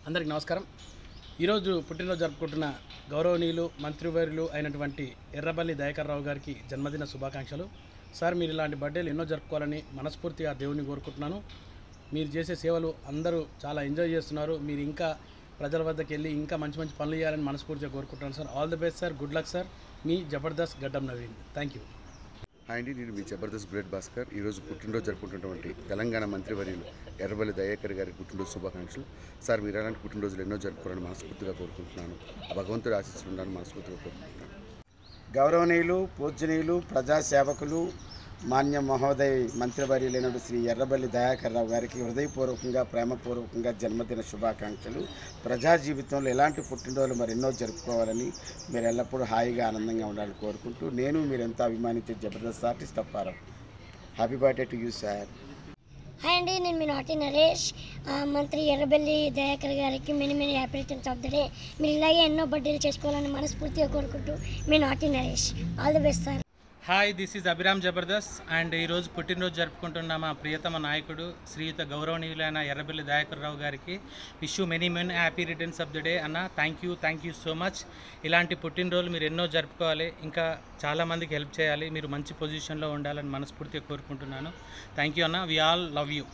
అందరికీ నమస్కారం ఈరోజు పుట్టినరోజు జరుపుకుంటున్న గౌరవనీయులు మంత్రివర్యులు అయినటువంటి ఎర్రబల్లి దయాకర్ రావు గారికి జన్మదిన శుభాకాంక్షలు సార్ మీరు ఇలాంటి బర్త్డేలు ఎన్నో జరుపుకోవాలని మనస్ఫూర్తిగా దేవుని కోరుకుంటున్నాను మీరు చేసే సేవలు అందరూ చాలా ఎంజాయ్ చేస్తున్నారు మీరు ఇంకా ప్రజల వద్దకు వెళ్ళి ఇంకా మంచి మంచి పనులు చేయాలని మనస్ఫూర్తిగా కోరుకుంటున్నాను sir all the best sir good luck sir మీ Jabardasth Gaddam Naveen thank you hi అండి నేను మీ జబర్దస్త్ గ్రేట్ భాస్కర్ ఈరోజు పుట్టినరోజు జరుపుకుంటున్నటువంటి తెలంగాణ మంత్రివర్యులు ఎర్రబల్లి దయాకర్ గారి పుట్టినరోజు శుభాకాంక్షలు సార్ మీరు అలాంటి పుట్టినరోజులు ఎన్నో జరుపుకోవాలని మనస్ఫూర్తిగా కోరుకుంటున్నాను ఆ భగవంతుడు ఆశిస్తులు ఉండాలని మనస్ఫూర్తిగా కోరుకుంటున్నాను గౌరవనీయులు పూజనీయులు ప్రజాసేవకులు మాన్య మహోదయ మంత్రివర్యులైన శ్రీ ఎర్రబల్లి దయాకర్ రావు గారికి హృదయపూర్వకంగా ప్రేమపూర్వకంగా జన్మదిన శుభాకాంక్షలు ప్రజా జీవితంలో ఎలాంటి పుట్టినరోజులు మరెన్నో జరుపుకోవాలని మీరు ఎల్లప్పుడూ హాయిగా ఆనందంగా ఉండాలని కోరుకుంటూ నేను మీరెంతో అభిమానించే Jabardasth artist Apparao happy birthday to you sir hi అండి నేను మీ నాటి నరేష్ ఆ, మంత్రి ఎర్రబెల్లి దయాకర్ గారికి many many happy returns of the day మీరు ఇలాగే ఎన్నో బర్త్డేలు చేసుకోవాలని మనస్ఫూర్తిగా కోరుకుంటూ మీ నాటి Naresh all the best sir hi this is Abhiram Jabardasth and ఈరోజు పుట్టినరోజు జరుపుకుంటున్న మా ప్రియతమ నాయకుడు శ్రీయుత గౌరవనీయులైన ఎర్రబెల్లి దయాకర్ రావు గారికి wish you many many happy returns of the day అన్న thank you thank you so much ఇలాంటి పుట్టినరోజులు మీరు ఎన్నో జరుపుకోవాలి ఇంకా చాలామందికి హెల్ప్ చేయాలి మీరు మంచి పొజిషన్లో ఉండాలని మనస్ఫూర్తిగా కోరుకుంటున్నాను థ్యాంక్ యూ అన్న we all love you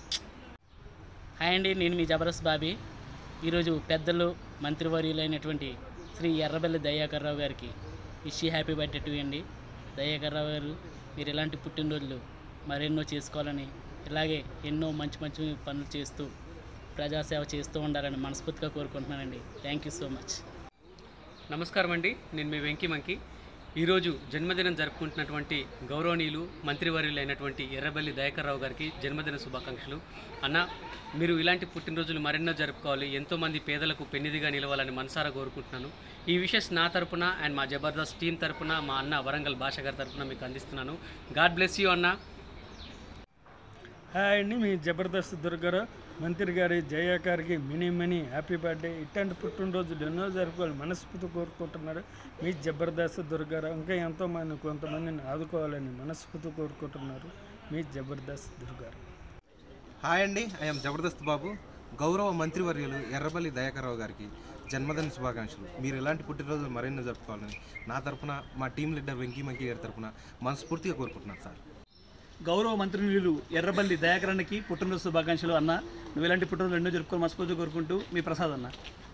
hi అండి నేను మీ జబరదస్త్ బాబీ ఈరోజు పెద్దలు మంత్రివర్యులైనటువంటి శ్రీ ఎర్రబెల్లి దయాకర్ రావు గారికి విష్ హ్యాపీ బర్త్డే టు అండి దయాకర్ రావు గారు మీరు ఇలాంటి పుట్టినరోజులు మరెన్నో చేసుకోవాలని ఇలాగే ఎన్నో మంచి మంచి పనులు చేస్తూ ప్రజాసేవ చేస్తూ ఉండాలని మనస్ఫూర్తిగా కోరుకుంటున్నానండి థ్యాంక్ యూ సో మచ్ నమస్కారం అండి నేను మీ వెంకీ మంకి ఈరోజు జన్మదినం జరుపుకుంటున్నటువంటి గౌరవనీయులు మంత్రివర్యులైనటువంటి ఎర్రబెల్లి దయాకర్ రావు గారికి జన్మదిన శుభాకాంక్షలు అన్న మీరు ఇలాంటి పుట్టినరోజులు మరెన్నో జరుపుకోవాలి ఎంతోమంది పేదలకు పెన్నిదిగా నిలవాలని మనసారా కోరుకుంటున్నాను ఈ విషయస్ నా తరపున అండ్ మా జబర్దస్త్ టీం తరపున మా అన్న వరంగల్ భాష గారి తరపున మీకు అందిస్తున్నాను గాడ్ బ్లెస్ యూ అన్న హాయ్ అండి మీ జబర్దస్త్ దుర్గారావు మంత్రి గారి జయ గారికి మినీ మినీ హ్యాపీ బర్త్డే ఇట్లాంటి పుట్టినరోజులు ఎన్నో జరుపుకోవాలి మనస్ఫూర్తి కోరుకుంటున్నారు మీ జబర్దస్త్ దుర్గారావు ఇంకా ఎంతోమంది కొంతమందిని ఆదుకోవాలని మనస్ఫూర్తి కోరుకుంటున్నారు మీ జబర్దస్త్ దుర్గారావు హాయ్ అండి ఐఎమ్ జబర్దస్త్ బాబు గౌరవ మంత్రివర్యులు ఎర్రబల్లి దయాకర్రావు గారికి జన్మదిన శుభాకాంక్షలు మీరు ఎలాంటి పుట్టినరోజులు మరెన్నో జరుపుకోవాలని నా తరపున మా టీం లీడర్ వెంకీ మంకీ గారి తరపున మనస్ఫూర్తిగా కోరుకుంటున్నాను సార్ గౌరవ మంత్రినిధులు ఎర్రబల్లి దయాకరానికి పుట్టినరోజు శుభాకాంక్షలు అన్న నువ్వు ఇలాంటి పుట్టినరోజు ఎన్నో జరుపుకొని మనస్ఫూర్తిగా కోరుకుంటూ మీ ప్రసాద్ అన్న